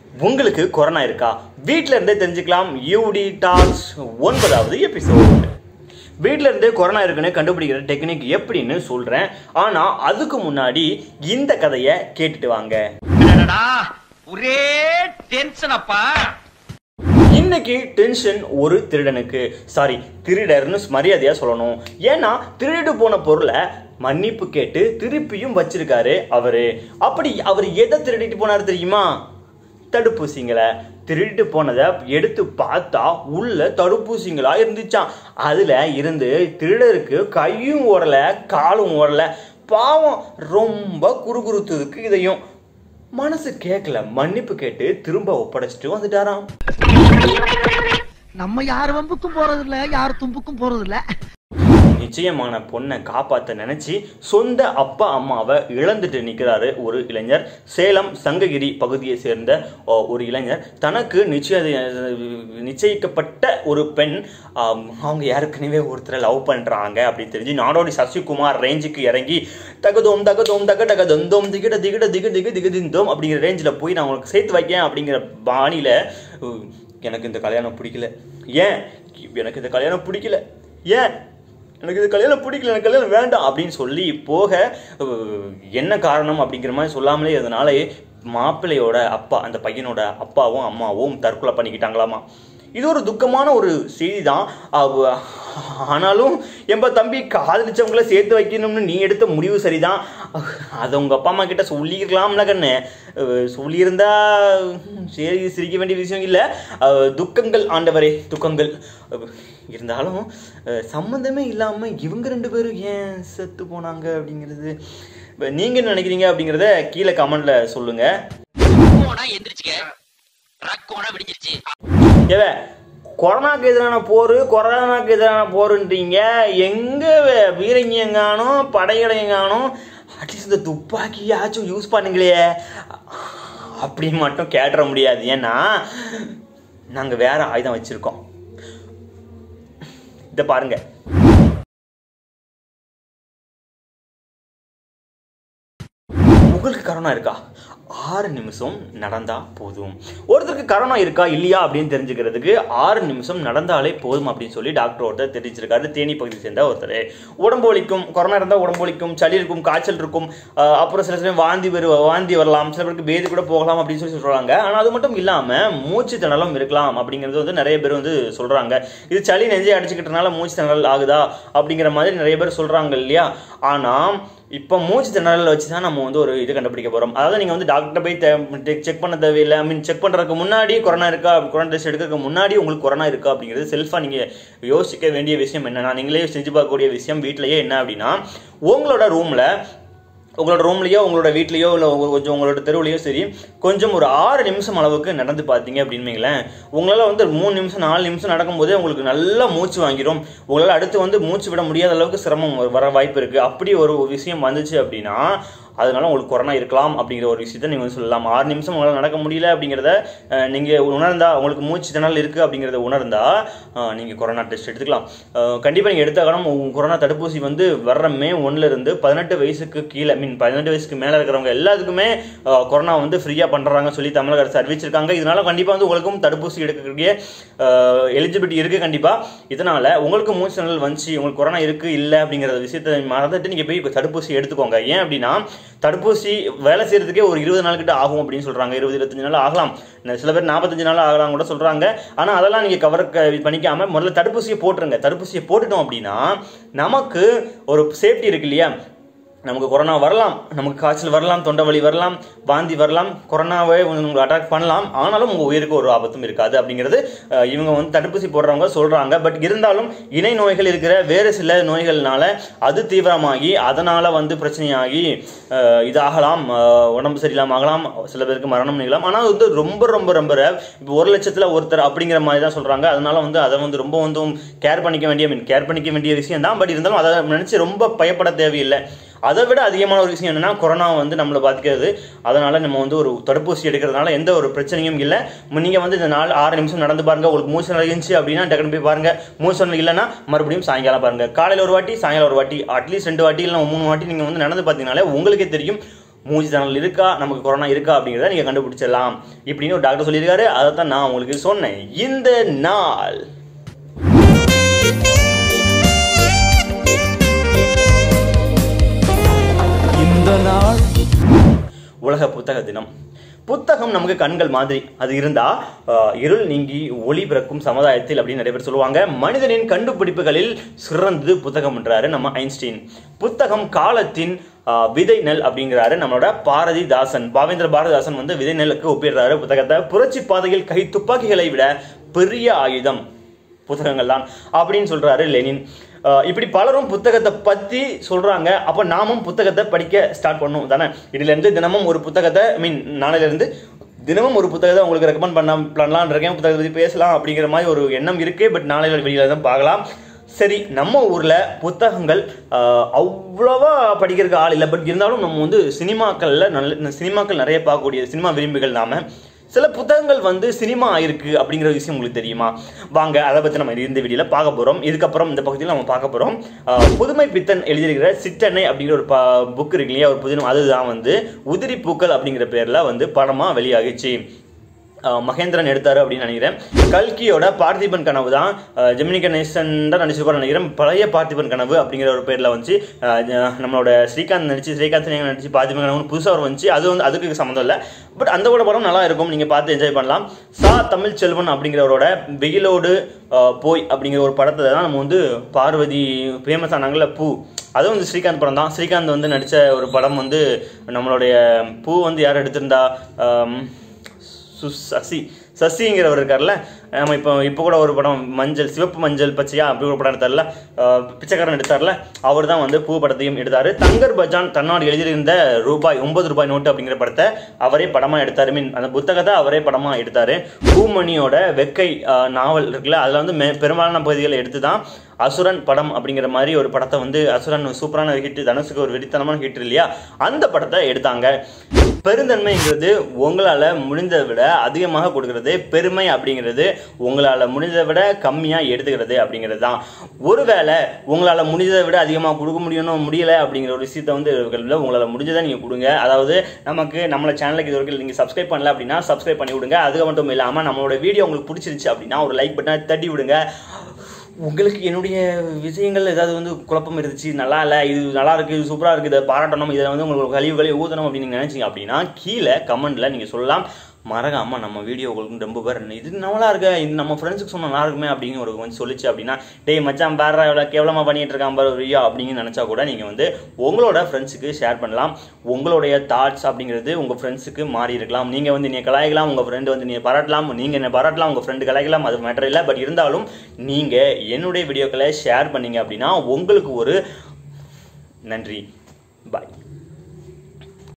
உங்களுக்கு கொரோனா இருக்கா வீட்டில் இருந்தே தெரிஞ்சுக்கலாம் யூடி டாக்ஸ் ஒன்பதாவது எபிசோட் வீட்டில் இருந்தே கொரோனா இருக்குன்னு கண்டுபிடிக்கிற டெக்னிக் எப்படின்னு சொல்கிறேன் ஆனால் அதுக்கு முன்னாடி இந்த கதையை கேட்டுட்டு வாங்க அடடா, ஒரே டென்ஷன் அப்பா இன்னைக்கு டென்ஷன் ஒரு திருடனுக்கு சாரி திருடர்னு மரியாதையா சொல்லணும் ஏன்னா திருடு போன பொருளை மன்னிப்பு கேட்டு திருப்பியும் வச்சிருக்காரு அவரு அப்படி அவர் எதை திருடிட்டு போனாரு தெரியுமா தடுப்பூசிங்களை திருடிட்டு போனதை எடுத்து பார்த்தா உள்ள தடுப்பூசிங்களா இருந்துச்சாம் அதுல இருந்து திருடருக்கு கையும் ஓடல காலும் ஓடல பாவம் ரொம்ப குறுகுறுத்ததுக்கு இதையும் மனசு கேட்கல மன்னிப்பு கேட்டு திரும்ப ஒப்படைச்சிட்டு வந்துட்டாராம் நம்ம யார் வம்புக்கும் போறது இல்ல யார் தும்புக்கும் போறது இல்ல நிச்சயமான பொண்ணை காப்பாத்த நினைச்சு சொந்த அப்பா அம்மாவை இழந்துட்டு நிற்கிறாரு ஒரு இளைஞர் சேலம் சங்ககிரி பகுதியை சேர்ந்த ஓ, ஒரு இளைஞர் தனக்கு நிச்சய நிச்சயிக்கப்பட்ட ஒரு பெண் ஆம், அவங்க ஏற்கனவே ஒருத்தரை லவ் பண்றாங்க அப்படின்னு தெரிஞ்சு நாடோடி சசிகுமார் ரேஞ்சுக்கு இறங்கி தகதோம் தகதோம் தக தக தந்தோம் திகிட திகிட திகு திகு திகு திந்தோம் அப்படிங்கிற ரேஞ்சில் போய் நான் உங்களுக்கு சேர்த்து வைக்கேன் அப்படிங்கிற பாணியில உ, எனக்கு இந்த கல்யாணம் பிடிக்கல ஏன் எனக்கு இந்த கல்யாணம் பிடிக்கல ஏன் எனக்கு இது கல்யாணம் பிடிக்கல எனக்கு கல்யாணம் வேண்டாம் அப்படின்னு சொல்லி போக அஹ், என்ன காரணம் அப்படிங்கிற மாதிரி சொல்லாமலே அதனாலே மாப்பிள்ளையோட அப்பா அந்த பையனோட அப்பாவும் அம்மாவும் தற்கொலை பண்ணிக்கிட்டாங்களாமா இது ஒரு துக்கமான ஒரு செய்தி தான் அவ- ஆனாலும் எம்ப தம்பி காதலிச்சவங்கள சேர்த்து வைக்கணும்னு நீ எடுத்த முடிவு சரிதான் அதை உங்க அப்பா அம்மா கிட்ட சொல்லியிருக்கலாம்ல கண்ணு அஹ், சொல்லியிருந்தா சரி சிரிக்க வேண்டிய விஷயம் இல்லை அஹ், துக்கங்கள் ஆண்டவரே துக்கங்கள் அஹ், இருந்தாலும் அஹ், சம்மந்தமே இல்லாமல் இவங்க ரெண்டு பேரும் ஏன் செத்து போனாங்க அப்படிங்கிறது இப்ப நீங்க என்ன நினைக்கிறீங்க அப்படிங்கிறத கீழே கமெண்ட்ல சொல்லுங்க போனா எந்திரிச்சுக்க ரக்கோனா விடிஞ்சிருச்சு ஏவே கொரோனாக்கு எதிரான போர் கொரோனாக்கு எதிரான போருன்றீங்க எங்க வே- வீரங்கியம் காணும் படைகளையும் காணும் அட்லீஸ்ட் இந்த துப்பாக்கியாச்சும் யூஸ் பண்ணுங்களே அப்படி மட்டும் கேட்டுற முடியாது ஏன்னா நாங்க வேற ஆயுதம் வச்சிருக்கோம் இதை பாருங்க உங்களுக்கு கரோனா இருக்கா ஆறு நிமிஷம் நடந்தா போதும் ஒருத்தருக்கு கரோனா இருக்கா இல்லையா அப்படின்னு தெரிஞ்சுக்கிறதுக்கு ஆறு நிமிஷம் நடந்தாலே போதும் அப்படின்னு சொல்லி டாக்டர் ஒருத்தர் தெரிவிச்சிருக்காரு தேனி பகுதியை சேர்ந்த ஒருத்தர் உடம்பு வலிக்கும் கொரோனா இருந்தால் உடம்பு வலிக்கும் சளி இருக்கும் காய்ச்சல் இருக்கும் ஆஹ் அப்புறம் சில சமயம் வாந்தி வரு வாந்தி வரலாம் சில பேருக்கு பேதி கூட போகலாம் அப்படின்னு சொல்லி சொல்றாங்க ஆனால் அது மட்டும் இல்லாமல் மூச்சு திணறலும் இருக்கலாம் அப்படிங்கிறது வந்து நிறைய பேர் வந்து சொல்றாங்க இது சளி நெஞ்சை அடிச்சுக்கிட்டனால மூச்சு திணறல் ஆகுதா அப்படிங்கிற மாதிரி நிறைய பேர் சொல்றாங்க இல்லையா ஆனால் இப்போ மூச்சு திணறல் வச்சு தான் நம்ம வந்து ஒரு இது கண்டுபிடிக்க போகிறோம் அதாவது நீங்கள் வந்து டாக்டர் போய் செக் பண்ண தேவையில்லை ஐ மீன் செக் பண்ணுறதுக்கு முன்னாடி கொரோனா இருக்கா கொரோனா டெஸ்ட் எடுக்கிறதுக்கு முன்னாடி உங்களுக்கு கொரோனா இருக்கா அப்படிங்கிறது செல்ஃபாக நீங்கள் யோசிக்க வேண்டிய விஷயம் என்னன்னா நீங்களே செஞ்சு பார்க்கக்கூடிய விஷயம் வீட்டிலேயே என்ன அப்படின்னா உங்களோட ரூமில் உங்களோட ரூம்லேயோ உங்களோட வீட்லேயோ இல்லை கொஞ்சம் உங்களோட தெருவுலையோ சரி கொஞ்சம் ஒரு ஆறு நிமிஷம் அளவுக்கு நடந்து பார்த்தீங்க அப்படின்னு வைங்களேன் உங்களால் வந்து மூணு நிமிஷம் நாலு நிமிஷம் நடக்கும்போதே உங்களுக்கு நல்லா மூச்சு வாங்கிரும் உங்களால் அடுத்து வந்து மூச்சு விட முடியாத அளவுக்கு சிரமம் வ- வர வாய்ப்பு இருக்குது அப்படி ஒரு விஷயம் வந்துச்சு அப்படின்னா அதனால உங்களுக்கு கொரோனா இருக்கலாம் அப்படிங்கிற ஒரு விஷயத்த நீங்கள் வந்து சொல்லலாம் ஆறு நிமிஷம் உங்களால் நடக்க முடியல அப்படிங்கிறத நீங்கள் உணர்ந்தா உங்களுக்கு மூச்சு திணறல் இருக்குது அப்படிங்கிறத உணர்ந்தா நீங்கள் கொரோனா டெஸ்ட் எடுத்துக்கலாம் கண்டிப்பாக நீங்கள் எடுத்தாகணும் உங்க கொரோனா தடுப்பூசி வந்து வர்ற மே ஒன்றுல இருந்து பதினெட்டு வயசுக்கு கீழே மீன் பதினெட்டு வயசுக்கு மேலே இருக்கிறவங்க எல்லாத்துக்குமே அஹ், கொரோனா வந்து ஃப்ரீயாக பண்ணுறாங்க சொல்லி தமிழக அரசு அறிவிச்சிருக்காங்க இதனால கண்டிப்பாக வந்து உங்களுக்கும் தடுப்பூசி எடுக்கக்கூடிய எலிஜிபிலிட்டி இருக்குது கண்டிப்பாக இதனால் உங்களுக்கு மூச்சு திணறல் வந்துச்சு உங்களுக்கு கொரோனா இருக்குது இல்லை அப்படிங்கிற விஷயத்தை மறந்துட்டு நீங்கள் போய் தடுப்பூசி எடுத்துக்கோங்க ஏன் அப்படின்னா தடுப்பூசி வேலை செய்யறதுக்கே ஒரு இருபது நாள் கிட்ட ஆகும் அப்படின்னு சொல்றாங்க இருபது இருபத்தஞ்சு நாள் ஆகலாம் சில பேர் நாற்பத்தஞ்சு நாள் ஆகலாம் கூட சொல்றாங்க ஆனா அதெல்லாம் நீங்க கவர் பண்ணிக்காம முதல்ல தடுப்பூசியை போட்டுருங்க தடுப்பூசியை போட்டுட்டோம் அப்படின்னா நமக்கு ஒரு சேஃப்டி இருக்கு இல்லையா நமக்கு கொரோனா வரலாம் நமக்கு காய்ச்சல் வரலாம் தொண்டை வலி வரலாம் வாந்தி வரலாம் கொரோனாவை உங்களுக்கு அட்டாக் பண்ணலாம் ஆனாலும் உங்கள் உயிருக்கு ஒரு ஆபத்தும் இருக்காது அப்படிங்கிறது அஹ், இவங்க வந்து தடுப்பூசி போடுறவங்க சொல்கிறாங்க பட் இருந்தாலும் இணை நோய்கள் இருக்கிற வேறு சில நோய்கள்னால அது தீவிரமாகி அதனால் வந்து பிரச்சனையாகி அஹ், இதாகலாம் அஹ், உடம்பு சரியில்லாமல் ஆகலாம் சில பேருக்கு மரணம் நிகழலாம் ஆனால் வந்து ரொம்ப ரொம்ப ரொம்ப rare. இப்போ ஒரு லட்சத்தில் ஒருத்தர் அப்படிங்கிற மாதிரி தான் சொல்கிறாங்க அதனால வந்து அதை வந்து ரொம்ப வந்து கேர் பண்ணிக்க வேண்டிய மீன் கேர் பண்ணிக்க வேண்டிய விஷயம் தான் பட் இருந்தாலும் அதை நினச்சி ரொம்ப பயப்பட தேவையில்லை அதை விட அதிகமான ஒரு விஷயம் என்னன்னா கொரோனா வந்து நம்மளை பாதிக்கிறது அதனால நம்ம வந்து ஒரு தடுப்பூசி எடுக்கிறதுனால எந்த ஒரு பிரச்சனையும் இல்லை நீங்கள் வந்து இந்த நாலு ஆறு நிமிஷம் நடந்து பாருங்க உங்களுக்கு மூச்சு இருந்துச்சு அப்படின்னா டக்குனு போய் பாருங்க மூச்சு நிலை இல்லைன்னா மறுபடியும் சாயங்காலம் பாருங்க காலையில் ஒரு வாட்டி சாயங்காலம் ஒரு வாட்டி அட்லீஸ்ட் ரெண்டு வாட்டி இல்லை மூணு வாட்டி நீங்கள் வந்து நடந்து பார்த்தீங்கனாலே உங்களுக்கே தெரியும் மூச்சு திணறல் இருக்கா நமக்கு கொரோனா இருக்கா அப்படிங்கிறத நீங்கள் கண்டுபிடிச்சிடலாம் இப்படின்னு ஒரு டாக்டர் சொல்லியிருக்காரு அதை தான் நான் உங்களுக்கு சொன்னேன் இந்த நாள் இந்த நாள் உலக புத்தக தினம் புத்தகம் நமக்கு கண்கள் மாதிரி அது இருந்தா ஆஹ், இருள் நீங்கி ஒளி பிறக்கும் சமுதாயத்தில் அப்படின்னு நிறைய பேர் சொல்லுவாங்க மனிதனின் கண்டுபிடிப்புகளில் சிறந்தது புத்தகம் என்றாரு நம்ம ஐன்ஸ்டீன் புத்தகம் காலத்தின் ஆஹ், விதை நெல் அப்படிங்கிறாரு நம்மளோட பாரதிதாசன் பாவேந்திர பாரதிதாசன் வந்து விதை நெல்லுக்கு ஒப்பிடுறாரு புத்தகத்தை புரட்சி பாதையில் கை துப்பாக்கிகளை விட பெரிய ஆயுதம் புத்தகங்கள் தான் அப்படின்னு சொல்றாரு லெனின் அஹ் இப்படி பலரும் புத்தகத்தை பத்தி சொல்றாங்க அப்ப நாமும் புத்தகத்தை படிக்க ஸ்டார்ட் பண்ணும் தானே இதுல இருந்து தினமும் ஒரு புத்தகத்தை ஐ மீன் நாளையில இருந்து தினமும் ஒரு புத்தகத்தை உங்களுக்கு ரெக்கமெண்ட் பண்ண பண்ணலாம்னு இருக்கேன் புத்தகத்தை பத்தி பேசலாம் அப்படிங்கிற மாதிரி ஒரு எண்ணம் இருக்கு பட் நாளையில வெளியில தான் பார்க்கலாம் சரி நம்ம ஊர்ல புத்தகங்கள் அஹ், அவ்வளவா படிக்கிறதுக்கு ஆள் இல்லை பட் இருந்தாலும் நம்ம வந்து சினிமாக்கள்ல நல்ல சினிமாக்கள் நிறைய பார்க்கக்கூடிய சினிமா விரும்பிகள் நாம சில புத்தகங்கள் வந்து சினிமா ஆயிருக்கு அப்படிங்கிற விஷயம் உங்களுக்கு தெரியுமா வாங்க அதை பற்றி நம்ம இந்த வீடியோவில் பார்க்க போகிறோம் இதுக்கப்புறம் இந்த பகுதியில் நம்ம பார்க்க போகிறோம் புதுமை பித்தன் எழுதியிருக்கிற சிற்றனை அப்படிங்கிற ஒரு புக் இருக்கு இல்லையா ஒரு புதினம் அதுதான் வந்து உதிரி பூக்கள் அப்படிங்கிற பேரில் வந்து படமாக வெளியாகிச்சு அஹ் மகேந்திரன் எடுத்தாரு அப்படின்னு நினைக்கிறேன் கல்கியோட பார்த்திபன் கனவு தான் அஹ் ஜெமினி கணேசன் தான் நடிச்சிருப்பாரு நினைக்கிறேன் பழைய பார்த்திபன் கனவு அப்படிங்கிற ஒரு பேர்ல வந்துச்சு அஹ் ஜ- நம்மளோட ஸ்ரீகாந்த் நடிச்சு ஸ்ரீகாந்த் சினிமா நடிச்சு பார்த்திபன் கனவு புதுசாக ஒரு வந்துச்சு அது வந்து அதுக்கு சம்மந்தம் இல்லை பட் அந்த கூட படம் நல்லா இருக்கும் நீங்க பார்த்து என்ஜாய் பண்ணலாம் சா தமிழ் செல்வன் அப்படிங்கிறவரோட வெயிலோடு அஹ், போய் அப்படிங்கிற ஒரு படத்தை தான் நம்ம வந்து பார்வதி ஃபேமஸ் ஆனாங்கல்ல பூ அதுவும் வந்து ஸ்ரீகாந்த் படம் தான் ஸ்ரீகாந்த் வந்து நடித்த ஒரு படம் வந்து நம்மளுடைய பூ வந்து யார் எடுத்திருந்தா ஆம், சு சசி சசிங்கிறவர் இருக்கார்ல நம்ம இப்போ இப்போ கூட ஒரு படம் மஞ்சள் சிவப்பு மஞ்சள் பச்சையா அப்படி ஒரு படம் எடுத்தார்ல அஹ் பிச்சைக்காரன் எடுத்தார்ல அவர் தான் வந்து பூ படத்தையும் எடுத்தார் தங்கர் பஜான் தன்னோடு எழுதியிருந்த ரூபாய் ஒன்பது ரூபாய் நோட்டு அப்படிங்கிற படத்தை அவரே படமாக எடுத்தார் மீன் அந்த புத்தகத்தை அவரே படமாக எடுத்தார் பூமணியோட வெக்கை அஹ், நாவல் இருக்குல்ல அதில் வந்து மெ பெரும்பாலான பகுதிகளை எடுத்து தான் அசுரன் படம் அப்படிங்கிற மாதிரி ஒரு படத்தை வந்து அசுரன் சூப்பரான ஹிட் தனுஷுக்கு ஒரு வெறித்தனமான ஹிட் இல்லையா அந்த படத்தை எடுத்தாங்க பெருந்தன்மைங்கிறது உங்களால் முடிந்ததை விட அதிகமாக கொடுக்கறது பெருமை அப்படிங்கிறது உங்களால் முடிந்ததை விட கம்மியாக எடுத்துக்கிறது அப்படிங்கிறது தான் ஒருவேளை உங்களால் முடிஞ்சதை விட அதிகமாக கொடுக்க முடியணும் முடியலை அப்படிங்கிற ஒரு விஷயத்தை வந்து இருக்கிறதுல உங்களால் முடிஞ்சதை நீங்கள் கொடுங்க அதாவது நமக்கு நம்மள சேனலுக்கு இது வரைக்கும் நீங்கள் சப்ஸ்கிரைப் பண்ணல அப்படின்னா சப்ஸ்கிரைப் பண்ணி விடுங்க அதுக்கு மட்டும் இல்லாமல் நம்மளோட வீடியோ உங்களுக்கு பிடிச்சிருச்சு அப்படின்னா ஒரு லைக் பட்டனை தட்டி விடுங்க உங்களுக்கு என்னுடைய விஷயங்கள் ஏதாவது வந்து குழப்பம் இருந்துச்சு நல்லா இல்லை இது நல்லா இருக்கு இது சூப்பராக இருக்குது இதை பாராட்டணும் இதில் வந்து உங்களுக்கு கழிவுகளை ஊதணும் அப்படின்னு நீங்கள் நினைச்சீங்க அப்படின்னா கீழே கமெண்ட்ல நீங்கள் சொல்லலாம் மறக்காம நம்ம வீடியோ உங்களுக்கு ரொம்ப பேர் இது நல்லா இருக்கு இது நம்ம ஃப்ரெண்ட்ஸுக்கு சொன்னா நல்லா இருக்குமே அப்படின்னு ஒரு கொஞ்சம் சொல்லிச்சு அப்படின்னா டேய் மச்சான் பாரு எவ்வளோ கேவலமாக பண்ணிட்டு இருக்கான் பாரு ஐயா அப்படின்னு நினச்சா கூட நீங்கள் வந்து உங்களோட ஃப்ரெண்ட்ஸுக்கு ஷேர் பண்ணலாம் உங்களுடைய தாட்ஸ் அப்படிங்கிறது உங்கள் ஃப்ரெண்ட்ஸுக்கு மாறி இருக்கலாம் நீங்கள் வந்து நீ கலாய்க்கலாம் உங்கள் ஃப்ரெண்டு வந்து நீ பாராட்டலாம் நீங்கள் என்ன பாராட்டலாம் உங்கள் ஃப்ரெண்டு கலாய்க்கலாம் அது மேட்டர் இல்லை பட் இருந்தாலும் நீங்கள் என்னுடைய வீடியோக்களை ஷேர் பண்ணீங்க அப்படின்னா உங்களுக்கு ஒரு நன்றி பாய்